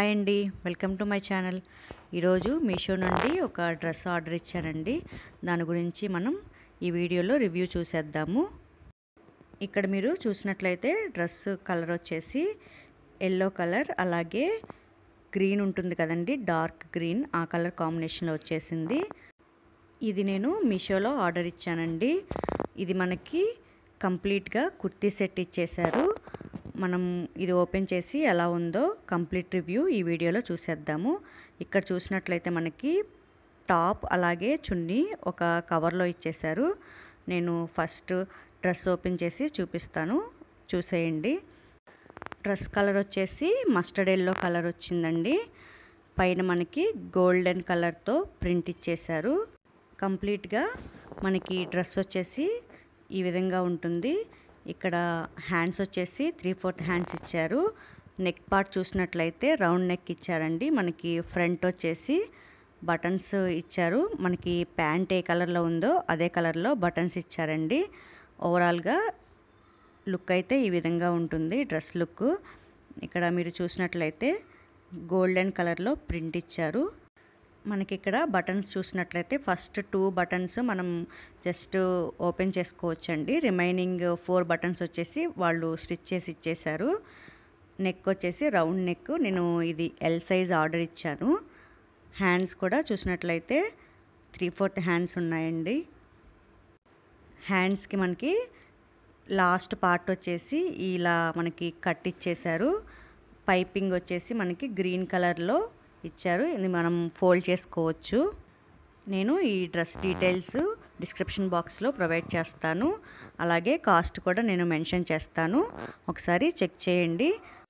hi అండి welcome to my channel ఈరోజు మీషో నుండి ఒక డ్రెస్ ఆర్డర్ ఇచ్చానండి దాని గురించి మనం ఈ వీడియోలో రివ్యూ చూసేద్దాము ఇక్కడ మీరు చూసినట్లయితే డ్రెస్ కలర్ వచ్చేసి ఎల్లో కలర్ అలాగే గ్రీన్ ఉంటుంది కదండి డార్క్ గ్రీన్ ఆ కలర్ కాంబినేషన్లో వచ్చేసింది ఇది నేను మీషోలో ఆర్డర్ ఇచ్చానండి ఇది మనకి కంప్లీట్గా కుర్తీ సెట్ ఇచ్చేశారు మనం ఇది ఓపెన్ చేసి ఎలా ఉందో కంప్లీట్ రివ్యూ ఈ వీడియోలో చూసేద్దాము ఇక్కడ చూసినట్లయితే మనకి టాప్ అలాగే చున్నీ ఒక కవర్లో ఇచ్చేశారు నేను ఫస్ట్ డ్రెస్ ఓపెన్ చేసి చూపిస్తాను చూసేయండి డ్రెస్ కలర్ వచ్చేసి మస్టర్డ్ ఎల్లో కలర్ వచ్చిందండి పైన మనకి గోల్డెన్ కలర్తో ప్రింట్ ఇచ్చేశారు కంప్లీట్గా మనకి డ్రెస్ వచ్చేసి ఈ విధంగా ఉంటుంది ఇక్కడ హ్యాండ్స్ వచ్చేసి త్రీ ఫోర్త్ హ్యాండ్స్ ఇచ్చారు నెక్ పార్ట్ చూసినట్లయితే రౌండ్ నెక్ ఇచ్చారండి మనకి ఫ్రంట్ వచ్చేసి బటన్స్ ఇచ్చారు మనకి ప్యాంట్ ఏ కలర్లో ఉందో అదే కలర్లో బటన్స్ ఇచ్చారండి ఓవరాల్గా లుక్ అయితే ఈ విధంగా ఉంటుంది డ్రెస్ లుక్ ఇక్కడ మీరు చూసినట్లయితే గోల్డెన్ కలర్లో ప్రింట్ ఇచ్చారు మనకి ఇక్కడ బటన్స్ చూసినట్లయితే ఫస్ట్ టూ బటన్స్ మనం జస్ట్ ఓపెన్ చేసుకోవచ్చండి రిమైనింగ్ ఫోర్ బటన్స్ వచ్చేసి వాళ్ళు స్టిచ్ చేసి ఇచ్చేశారు నెక్ వచ్చేసి రౌండ్ నెక్ నేను ఇది ఎల్ సైజ్ ఆర్డర్ ఇచ్చాను హ్యాండ్స్ కూడా చూసినట్లయితే త్రీ ఫోర్త్ హ్యాండ్స్ ఉన్నాయండి హ్యాండ్స్కి మనకి లాస్ట్ పార్ట్ వచ్చేసి ఇలా మనకి కట్ ఇచ్చేశారు పైపింగ్ వచ్చేసి మనకి గ్రీన్ కలర్లో ఇచ్చారు ఇది మనం ఫోల్డ్ చేసుకోవచ్చు నేను ఈ డ్రెస్ డీటెయిల్స్ డిస్క్రిప్షన్ బాక్స్లో ప్రొవైడ్ చేస్తాను అలాగే కాస్ట్ కూడా నేను మెన్షన్ చేస్తాను ఒకసారి చెక్ చేయండి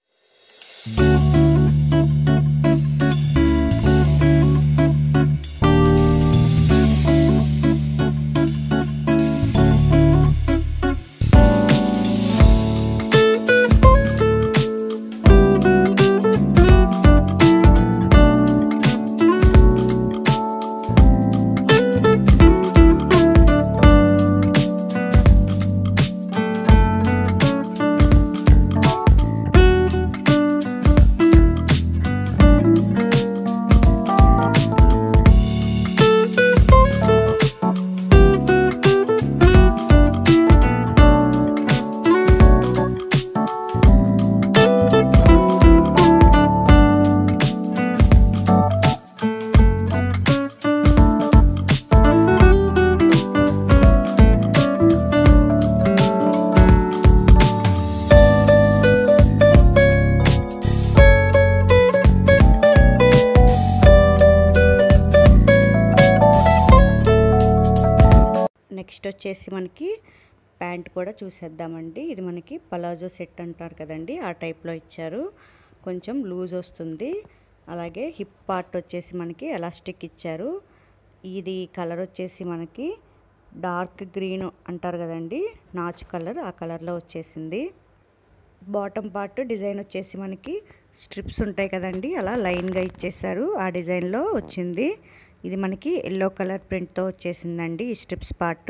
నెక్స్ట్ వచ్చేసి మనకి ప్యాంట్ కూడా చూసేద్దామండి ఇది మనకి పలాజో సెట్ అంటారు కదండి ఆ టైప్లో ఇచ్చారు కొంచెం లూజ్ వస్తుంది అలాగే హిప్ పార్ట్ వచ్చేసి మనకి ఎలాస్టిక్ ఇచ్చారు ఇది కలర్ వచ్చేసి మనకి డార్క్ గ్రీన్ అంటారు కదండి నాచు కలర్ ఆ కలర్లో వచ్చేసింది బాటమ్ పార్ట్ డిజైన్ వచ్చేసి మనకి స్ట్రిప్స్ ఉంటాయి కదండి అలా లైన్గా ఇచ్చేసారు ఆ డిజైన్లో వచ్చింది ఇది మనకి ఎల్లో కలర్ ప్రింట్తో వచ్చేసిందండి ఈ స్ట్రిప్స్ పార్ట్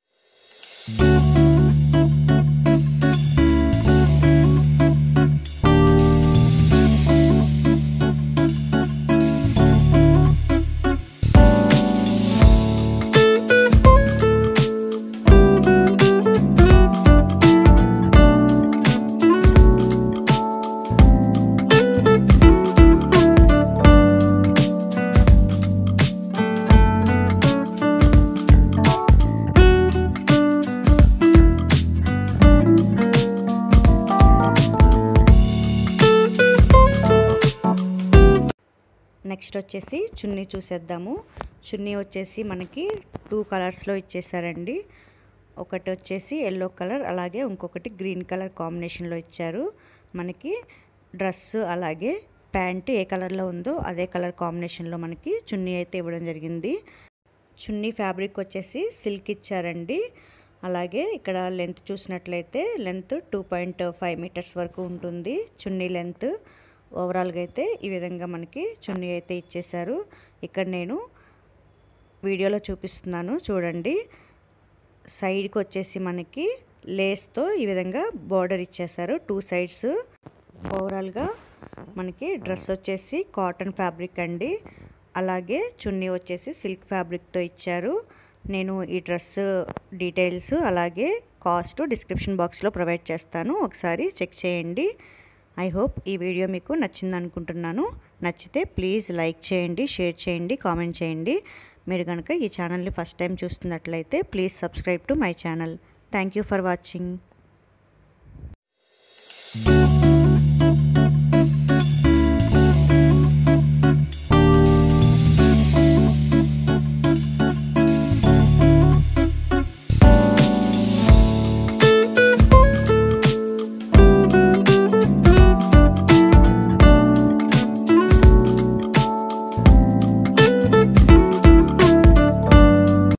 నెక్స్ట్ వచ్చేసి చున్నీ చూసేద్దాము చున్నీ వచ్చేసి మనకి టూ కలర్స్లో ఇచ్చేసారండి ఒకటి వచ్చేసి ఎల్లో కలర్ అలాగే ఇంకొకటి గ్రీన్ కలర్ కాంబినేషన్లో ఇచ్చారు మనకి డ్రెస్ అలాగే ప్యాంట్ ఏ కలర్లో ఉందో అదే కలర్ కాంబినేషన్లో మనకి చున్నీ అయితే ఇవ్వడం జరిగింది చున్నీ ఫ్యాబ్రిక్ వచ్చేసి సిల్క్ ఇచ్చారండి అలాగే ఇక్కడ లెంత్ చూసినట్లయితే length two point five metres వరకు ఉంటుంది చున్నీ లెంత్ ఓవరాల్గా అయితే ఈ విధంగా మనకి చున్నీ అయితే ఇచ్చేశారు ఇక్కడ నేను వీడియోలో చూపిస్తున్నాను చూడండి సైడ్కి వచ్చేసి మనకి లేస్తో ఈ విధంగా బార్డర్ ఇచ్చేశారు టూ సైడ్స్ ఓవరాల్గా మనకి డ్రెస్ వచ్చేసి కాటన్ ఫ్యాబ్రిక్ అండి అలాగే చున్నీ వచ్చేసి సిల్క్ ఫ్యాబ్రిక్తో ఇచ్చారు నేను ఈ డ్రెస్ డీటెయిల్స్ అలాగే కాస్ట్ డిస్క్రిప్షన్ బాక్స్లో ప్రొవైడ్ చేస్తాను ఒకసారి చెక్ చేయండి ఐ హోప్ ఈ వీడియో మీకు నచ్చింది అనుకుంటున్నాను నచ్చితే ప్లీజ్ లైక్ చేయండి షేర్ చేయండి కామెంట్ చేయండి మీరు కనుక ఈ ఛానల్ని ఫస్ట్ టైం చూస్తున్నట్లయితే please subscribe to my channel thank you for watching